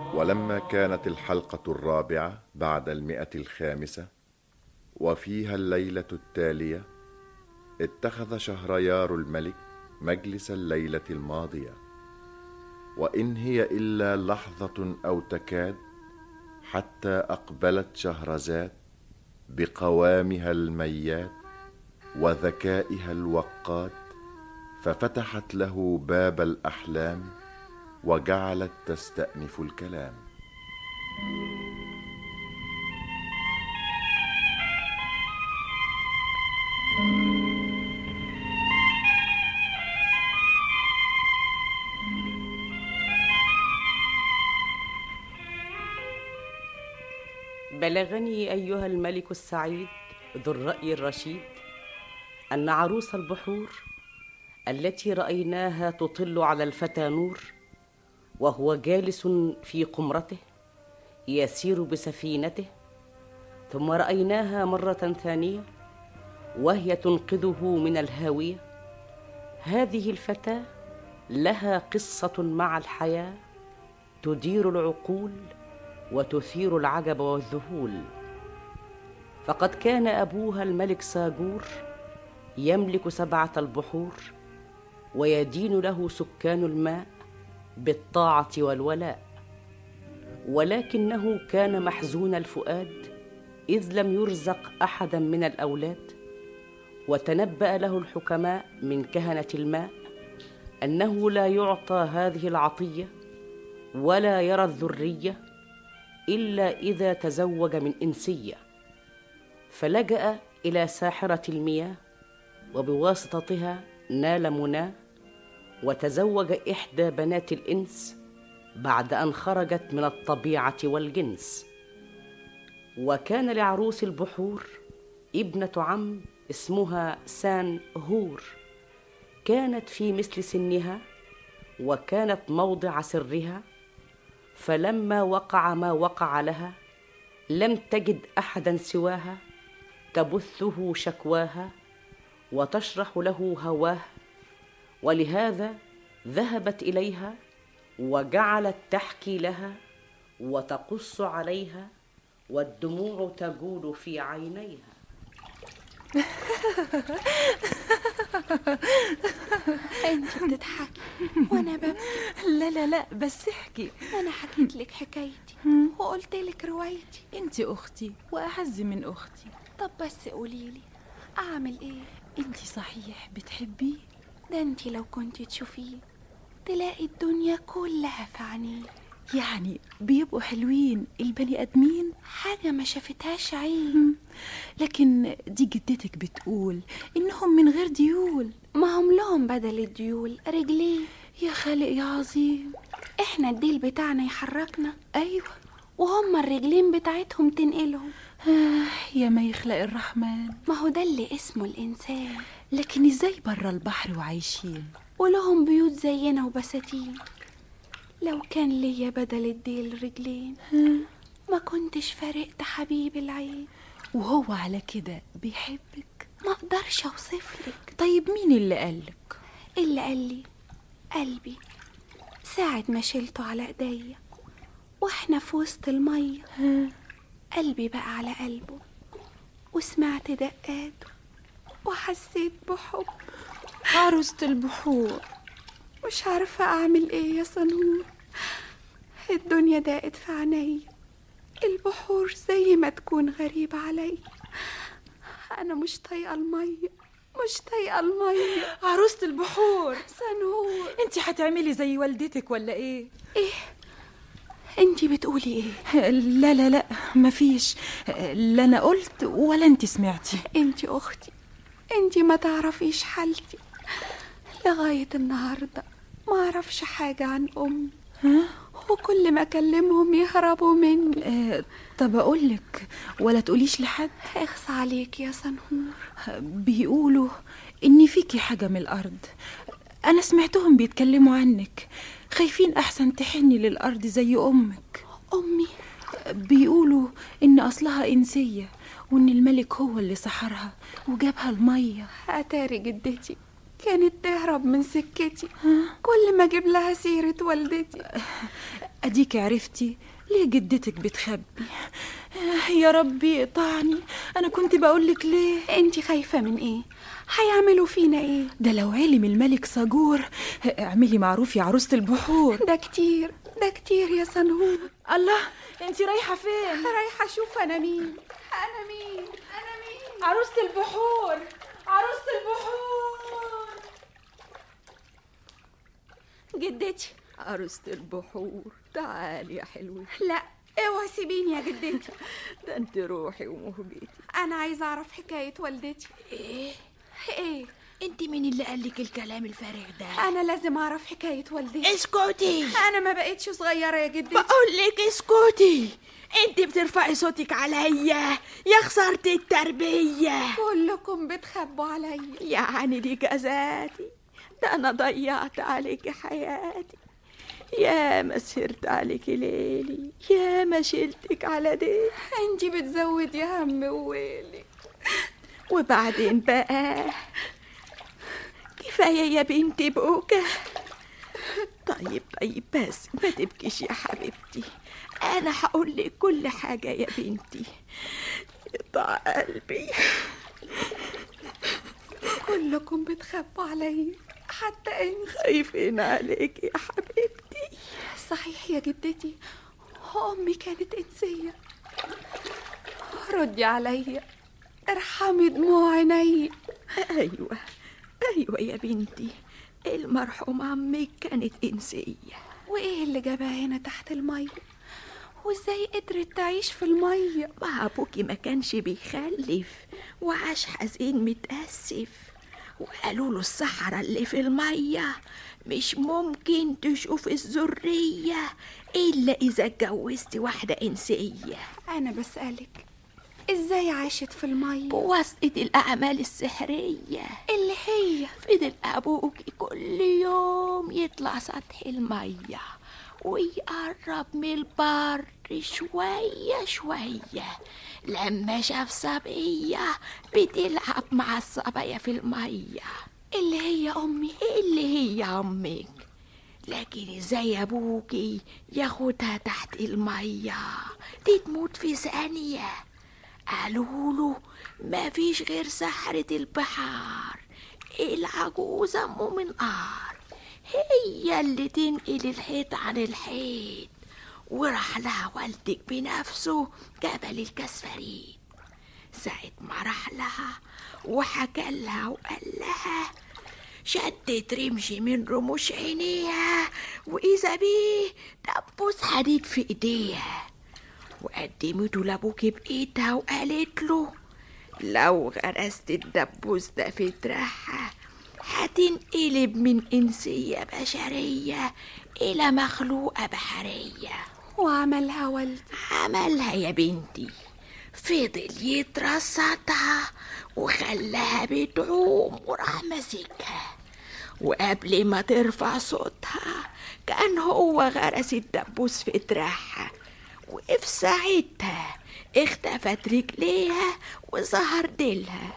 ولما كانت الحلقة الرابعة بعد المئة الخامسة وفيها الليلة التالية اتخذ شهريار الملك مجلس الليلة الماضية وإن هي إلا لحظة أو تكاد حتى أقبلت شهرزاد بقوامها الميات وذكائها الوقاد ففتحت له باب الأحلام وجعلت تستأنف الكلام بلغني ايها الملك السعيد ذو الراي الرشيد ان عروس البحور التي رايناها تطل على الفتى نور وهو جالس في قمرته يسير بسفينته ثم رايناها مره ثانيه وهي تنقذه من الهاويه هذه الفتاه لها قصه مع الحياه تدير العقول وتثير العجب والذهول فقد كان ابوها الملك ساجور يملك سبعه البحور ويدين له سكان الماء بالطاعه والولاء ولكنه كان محزون الفؤاد اذ لم يرزق احدا من الاولاد وتنبا له الحكماء من كهنه الماء انه لا يعطى هذه العطيه ولا يرى الذريه الا اذا تزوج من انسيه فلجا الى ساحره المياه وبواسطتها نال مناه وتزوج احدى بنات الانس بعد ان خرجت من الطبيعه والجنس وكان لعروس البحور ابنه عم اسمها سان هور كانت في مثل سنها وكانت موضع سرها فلما وقع ما وقع لها لم تجد احدا سواها تبثه شكواها وتشرح له هواه ولهذا ذهبت اليها وجعلت تحكي لها وتقص عليها والدموع تجول في عينيها انت بتضحكي وانا ببكي لا لا لا بس احكي انا حكيت لك حكايتي وقلت لك روايتي انت اختي واعز من اختي طب بس قولي لي اعمل ايه انت صحيح بتحبيه ده انت لو كنت تشوفيه تلاقي الدنيا كلها في عينيه يعني بيبقوا حلوين البني ادمين حاجة ما شافتهاش عين لكن دي جدتك بتقول انهم من غير ديول ما هم لهم بدل الديول رجلين يا خالق يا عظيم احنا الديل بتاعنا يحركنا ايوه وهم الرجلين بتاعتهم تنقلهم آه يا ما يخلق الرحمن ما هو ده اللي اسمه الإنسان لكن ازاي برا البحر وعايشين ولهم بيوت زينا وبساتين لو كان ليا بدل الديل رجلين ما كنتش فارقت حبيب العين وهو على كده بيحبك ما اقدرش اوصفلك طيب مين اللي قالك اللي قال لي قلبي ساعة ما شلته على ايديا واحنا في وسط المية قلبي بقى على قلبه وسمعت دقاته وحسيت بحب عروسة البحور مش عارفة أعمل إيه يا صنور الدنيا ضاقت في عينيا البحور زي ما تكون غريبة عليا أنا مش طايقة المية مش طايقة المية عروسة البحور صنور انت هتعملي زي والدتك ولا ايه إيه انتي بتقولي ايه لا لا لا مفيش لا انا قلت ولا انت سمعتي انتي اختي انتي ما تعرفيش حالتي لغاية النهاردة ما اعرفش حاجة عن امي ها وكل ما اكلمهم يهربوا مني آه طب اقول لك ولا تقوليش لحد اخص عليك يا سنهور بيقولوا ان فيكي حاجه من الارض انا سمعتهم بيتكلموا عنك خايفين احسن تحني للارض زي امك امي بيقولوا ان اصلها انسيه وان الملك هو اللي سحرها وجابها الميه اتاري جدتي كانت تهرب من سكتي كل ما اجيب لها سيرة والدتي اديك عرفتي ليه جدتك بتخبي آه، يا ربي اقطعني انا كنت بقولك ليه انت خايفة من ايه هيعملوا فينا ايه ده لو علم الملك صاجور اعملي معروف يا عروسة البحور ده كتير ده كتير يا سنهور الله انت رايحة فين رايحة اشوف انا مين انا مين انا مين عروسة البحور عروسة البحور جدتي عروسة البحور تعالي يا حلوة لا اوعي سيبيني يا جدتي ده انت روحي ومهجتي انا عايزة اعرف حكاية والدتي ايه ايه انت مين اللي قالك الكلام الفارغ ده انا لازم اعرف حكاية والدتي اسكتي انا ما بقتش صغيرة يا جدتي بقولك اسكتي انت بترفعي صوتك عليا يا خسارة التربية كلكم بتخبوا عليا يعني دي جزاتي ده انا ضيعت عليك حياتي يا ما سهرت عليك ليلي يا ما شلتك على ديك انتي بتزودي هم وويلي وبعدين بقى كفاية يا بنتي بوكا طيب طيب بس ما تبكيش يا حبيبتي أنا هقول لك كل حاجة يا بنتي يقطع قلبي كلكم بتخبوا عليا حتى انت خايفين عليك يا حبيبتي صحيح يا جدتي امي كانت انسيه ردي عليا ارحمي دموع عيني أيوة أيوة يا بنتي المرحوم عمك كانت إنسية وايه اللي جابها هنا تحت الميه وازاي قدرت تعيش في الميه ما أبوكي ما كانش بيخلف وعاش حزين متأسف وقالوا له الصحراء اللي في المية مش ممكن تشوف الذرية إلا إذا اتجوزت واحدة إنسية انا بسالك ازاي عاشت في الميه بواسطة الأعمال السحرية اللي هي فضل أبوكي كل يوم يطلع سطح المية ويقرب من البر شوية شوية لما شاف صبية بتلعب مع الصبايا في المية اللي هي امي اللي هي أمك لكن ازاي أبوكي ياخدها تحت المية دي تموت في ثانية قالوا له ما فيش غير سحرة البحار العجوزة أم منقار هي اللي تنقل الحيط عن الحيط وراح لها والدك بنفسه جبل الكسفرين ساعة ما راح لها وحكى لها وقال لها شدت رمش من رموش عينيها وإذا بيه دبوس حديد في إيديها وقدمته لأبوكي بإيدها وقالت له لو غرست الدبوس ده في دراعها هتنقلب من إنسية بشرية إلى مخلوقة بحرية وعملها والدي عملها يا بنتي فضل يترصدها وخلاها بتعوم وراح ماسكها وقبل ما ترفع صوتها كان هو غرس الدبوس في دراعها وفي ساعتها اختفت رجليها وظهر ديلها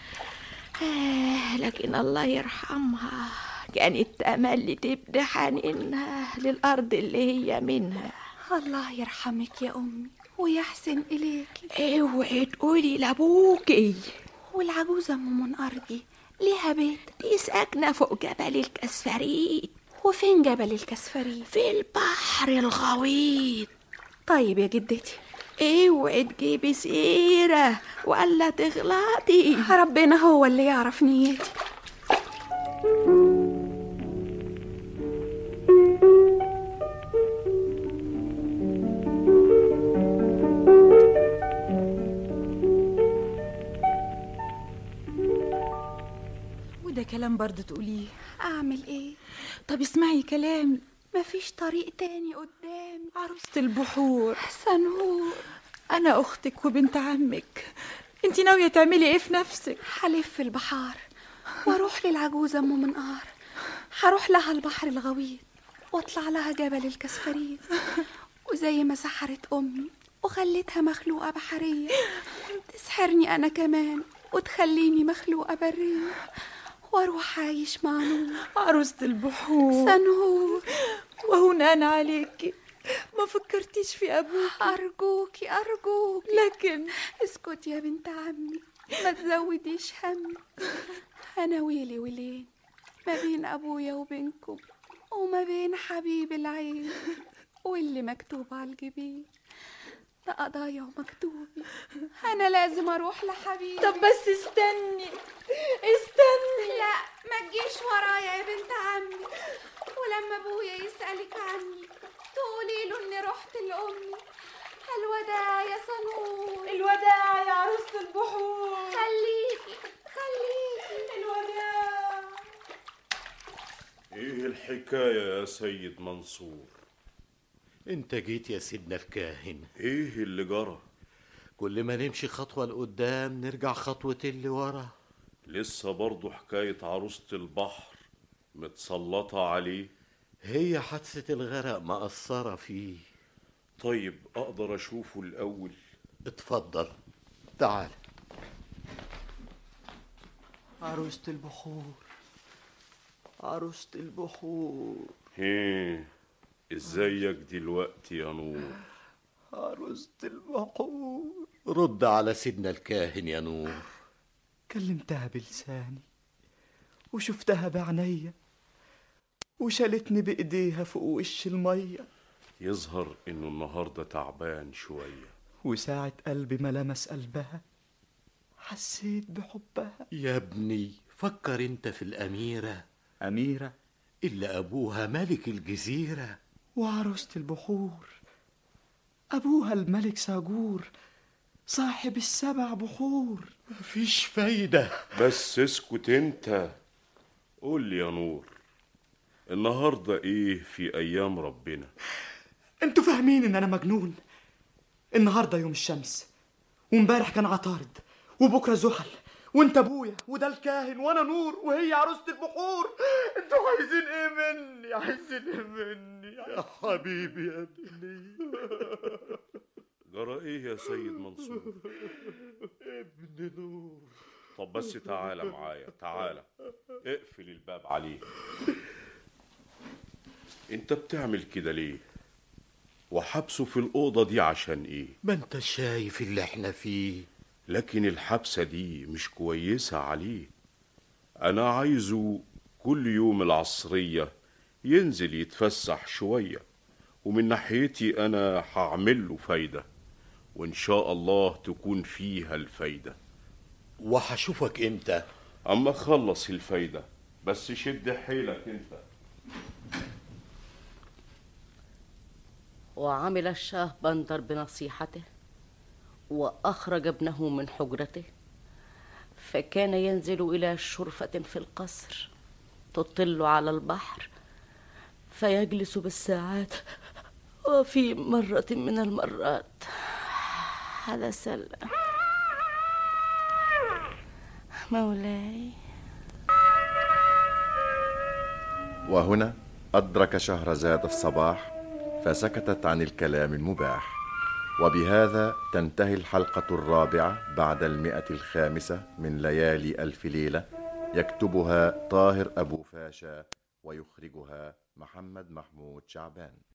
آه لكن الله يرحمها كانت تملي تبدي حنينها للأرض اللي هي منها الله يرحمك يا امي ويحسن اليكي اوعي تقولي لابوكي والعجوزه ام منقار دي ليها بيت دي ساكنة فوق جبل الكسفريت وفين جبل الكسفرين في البحر الغويط طيب يا جدتي اوعي تجيبي سيرة ولا تغلطي ربنا هو اللي يعرف نيتي وده كلام برضه تقوليه اعمل ايه طب اسمعي كلامي مفيش طريق تاني قدامي عروسة البحور سنهور أنا أختك وبنت عمك أنت ناوية تعملي إيه في نفسك؟ هلف في البحار واروح للعجوزة ام منقار هروح لها البحر الغويط واطلع لها جبل الكسفرين وزي ما سحرت امي وخليتها مخلوقة بحرية تسحرني انا كمان وتخليني مخلوقة برية واروح اعيش مع نور عروسة البحور سنهور وهون أنا عليكي ما فكرتيش في أبوك أرجوكي أرجوكي لكن اسكتي يا بنت عمي ما تزوديش همي أنا ويلي ولين ما بين أبويا وبينكم وما بين حبيب العين واللي مكتوب على الجبين ده قضايا ومكتوبي أنا لازم أروح لحبيبي طب بس استني استني لا ما تجيش ورايا يا بنت عمي ولما ابويا يسألك عني تقولي له اني رحت لأمي الوداع يا صنور الوداع يا عروسة البحور خليكي خليكي الوداع ايه الحكاية يا سيد منصور انت جيت يا سيدنا الكاهن ايه اللي جرى كل ما نمشي خطوة لقدام نرجع خطوتين لورا لسه برضه حكاية عروسة البحر متسلطة عليه هي حادثة الغرق مأثرة فيه طيب اقدر اشوفه الاول اتفضل تعال عروسة البحور عروسة البحور ايه ازيك دلوقتي يا نور عروسة البحور رد على سيدنا الكاهن يا نور كلمتها بلساني وشفتها بعينيا وشالتني بإيديها فوق وش المية يظهر انه النهاردة تعبان شوية وساعة قلبي ما لمس قلبها حسيت بحبها يا ابني فكر انت في الأميرة أميرة اللي أبوها ملك الجزيرة وعروسة البحور أبوها الملك ساجور صاحب السبع بحور مفيش فايدة بس اسكت انت قول لي يا نور النهاردة ايه في ايام ربنا انتوا فاهمين ان انا مجنون النهارده يوم الشمس وامبارح كان عطارد وبكره زحل وانت ابويا وده الكاهن وانا نور وهي عروسه البحور انتوا عايزين ايه مني عايزين ايه مني يا حبيبي يا ابني جرى ايه يا سيد منصور ابن نور طب بس تعالى معايا تعالى اقفل الباب عليه انت بتعمل كده ليه وحبسه في الأوضة دي عشان ايه ما انت شايف اللي احنا فيه لكن الحبسة دي مش كويسة عليه أنا عايزه كل يوم العصرية ينزل يتفسح شوية ومن ناحيتي أنا هعمل له فايدة وإن شاء الله تكون فيها الفايدة وهشوفك امتى أما خلص الفايدة بس شد حيلك أنت وعمل الشاه بندر بنصيحته واخرج ابنه من حجرته فكان ينزل الى شرفه في القصر تطل على البحر فيجلس بالساعات وفي مره من المرات حدث ال- مولاي وهنا أدرك شهرزاد الصباح فسكتت عن الكلام المباح وبهذا تنتهي الحلقة الرابعة بعد المئة الخامسة من ليالي ألف ليلة يكتبها طاهر أبو فاشا ويخرجها محمد محمود شعبان